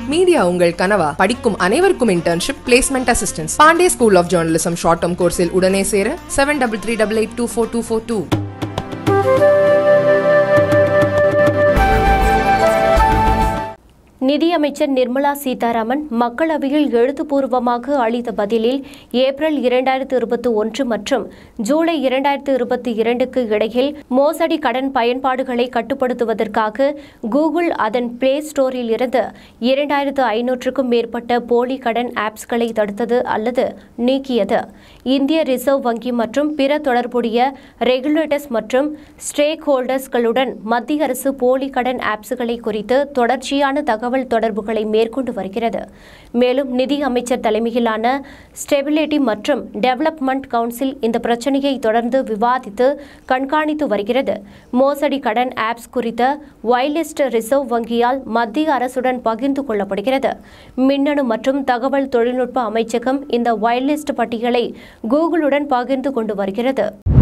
media உங்கள் கனவா படிக்கும் அனைவருக்கும் internship placement assistance Pandey school of journalism short term கோர்ஸில் உடனே சேர seven double three double eight two four two four two நிதியமைச்சர் நிர்மலா சீதாராமன் மக்களவையில் எழுத்துப்பூர்வமாக அளித்த பதிலில் ஏப்ரல் இரண்டாயிரத்து இருபத்தி ஒன்று மற்றும் ஜூலை இரண்டாயிரத்து இருபத்தி இரண்டுக்கு இடையில் மோசடி கடன் பயன்பாடுகளை கட்டுப்படுத்துவதற்காக கூகுள் அதன் பிளே ஸ்டோரில் இருந்து இரண்டாயிரத்து ஐநூற்றுக்கும் மேற்பட்ட போலி கடன் ஆப்ஸ்களை தடுத்தது அல்லது நீக்கியது இந்திய ரிசர்வ் வங்கி மற்றும் பிற தொடர்புடைய ரெகுலேட்டர்ஸ் மற்றும் ஸ்டேக் ஹோல்டர்ஸ்களுடன் மத்திய அரசு போலி கடன் ஆப்ஸ்களை குறித்து தொடர்ச்சியான தகவல் தொடர்புகளை மேற்கொண்டு வருகிறது மேலும் நிதி அமைச்சர் தலைமையிலான ஸ்டெபிலிட்டி மற்றும் டெவலப்மெண்ட் கவுன்சில் இந்த பிரச்சனையை தொடர்ந்து விவாதித்து கண்காணித்து வருகிறது மோசடி கடன் ஆப்ஸ் குறித்த வைலிஸ்ட் ரிசர்வ் வங்கியால் மத்திய அரசுடன் பகிர்ந்து கொள்ளப்படுகிறது மின்னணு மற்றும் தகவல் தொழில்நுட்ப அமைச்சகம் இந்த வைலிஸ்ட் பட்டியலை கூகுளுடன் பகிர்ந்து கொண்டு வருகிறது